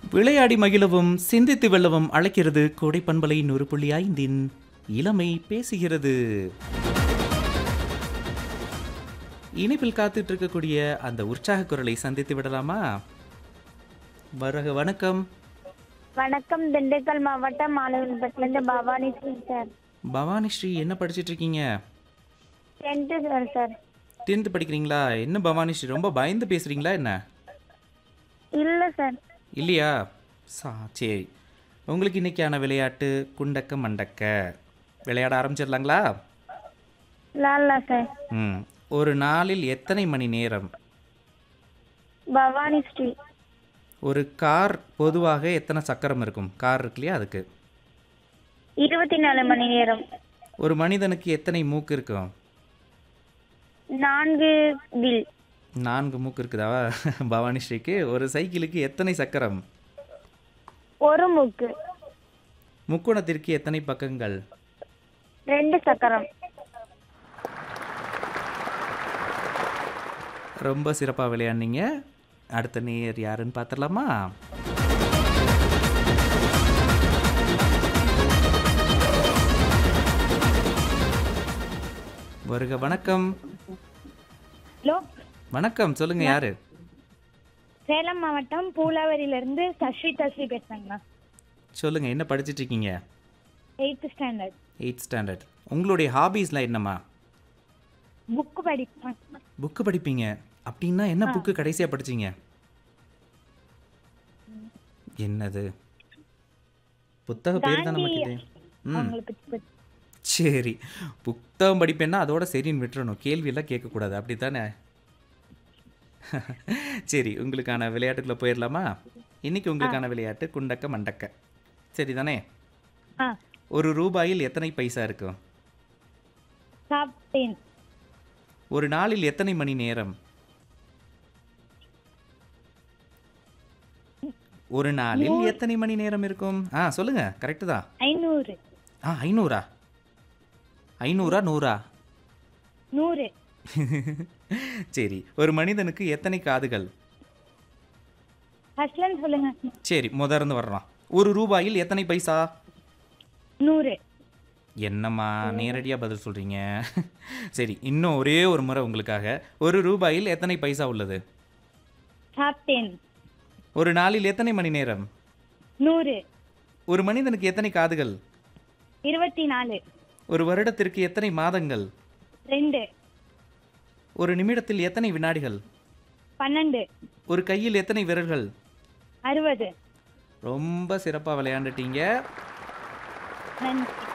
விளையாடி மகிழவும் சிந்தித்து வெல்லவும் அழைக்கிறது கோடை பண்பலை நூறு புள்ளி ஐந்தின் இளமை பேசுகிறது இணைப்பில் காத்துட்டு இருக்கக்கூடிய அந்த உற்சாக குரலை சந்தித்து விடலாமா வருக வணக்கம் வணக்கம் திண்டுக்கல் மாவட்டம் மாணவன்பட்டிலேருந்து பவானி சிங் சார் பவானி ஸ்ரீ என்ன படிச்சிட்டு இருக்கீங்க டென்த்து சார் சார் டென்த்து படிக்கிறீங்களா என்ன பவானி ஸ்ரீ ரொம்ப பயந்து பேசுறீங்களா என்ன இல்லை சார் இல்லையா சா சரி உங்களுக்கு இன்னைக்கான விளையாட்டு குண்டக்க மண்டக்க விளையாட ஆரம்பிச்சிடலாங்களா லாலா சார் ம் ஒரு நாளில் எத்தனை மணி நேரம் பவானி ஸ்ரீ ஒரு கார் பொதுவாக எத்தனை சக்கரம் இருக்கும் கார் இருக்கு இல்லையா அதுக்கு இருபத்தி நாலு மணி நேரம் ஒரு மனிதனுக்கு எத்தனை மூக்கு இருக்கும் நான்கு வில் நான்கு மூக்கு இருக்குதா பவானி ஸ்ரீக்கு ஒரு சைக்கிளுக்கு எத்தனை சக்கரம் ஒரு மூக்கு முக்கோணத்திற்கு எத்தனை பக்கங்கள் ரெண்டு சக்கரம் ரொம்ப சிறப்பாக விளையாடுனீங்க அடுத்த நேர் யாருன்னு பார்த்துடலாமா வருக வணக்கம் ஹலோ வணக்கம் சொல்லுங்க யாரு சேலம் மாவட்டம் பூலாவரியிலேருந்து சஸ்வி தஸ்வி பேசுகிறேங்கண்ணா சொல்லுங்க என்ன படிச்சிட்டு இருக்கீங்க எயித்து ஸ்டாண்டர்ட் எயிட் ஸ்டாண்டர்ட் உங்களுடைய ஹாபீஸ்லாம் என்னம்மா புக்கு படிப்பேன் புக்கு படிப்பீங்க அப்படின்னா என்ன புக்கு கடைசியாக படிச்சீங்க என்னது புத்தக பேர் தான் நமக்கு இது ம் அவங்களுக்கு பத்தி- சரி புத்தகம் படிப்பேன்னா அதோட சரின்னு விட்டுறணும் கேள்வியெல்லாம் கேட்கக்கூடாது அப்படி தானே சரி உங்களுக்கான விளையாட்டுக்குள்ளே போயிடலாமா இன்னைக்கு உங்களுக்கான விளையாட்டு குண்டக்க மண்டக்க சரி தானே ஆ ஒரு ரூபாயில் எத்தனை பைசா இருக்கும் சாப்பிட்டேன் ஒரு நாளில் எத்தனை மணி நேரம் ஒரு நாளில் எத்தனை மணி நேரம் இருக்கும் ஆ சொல்லுங்க கரெக்டு தான் ஐநூறு ஆ ஐநூறா ஐநூறா நூறா நூறு சரி ஒரு மனிதனுக்கு எத்தனை காதுகள் ஃபர்ஸ்ட்லேருந்து சொல்லுங்க சரி முதர்ந்து வர்றோம் ஒரு ரூபாயில் எத்தனை பைசா நூறு என்னம்மா நேரடியாக பதில் சொல்கிறீங்க சரி இன்னும் ஒரே ஒரு முறை உங்களுக்காக ஒரு ரூபாயில் எத்தனை பைசா உள்ளது சாப்பிட்டேன் ஒரு நாளில் எத்தனை மணி நேரம் நூறு ஒரு மனிதனுக்கு எத்தனை காதுகள் இருபத்தி நாலு ஒரு வருடத்திற்கு எத்தனை மாதங்கள் ரெண்டு ஒரு நிமிடத்தில் எத்தனை வினாடிகள் பன்னெண்டு ஒரு கையில் எத்தனை விரல்கள் அறுபது ரொம்ப சிறப்பாக விளையாண்டுட்டீங்க நன்றி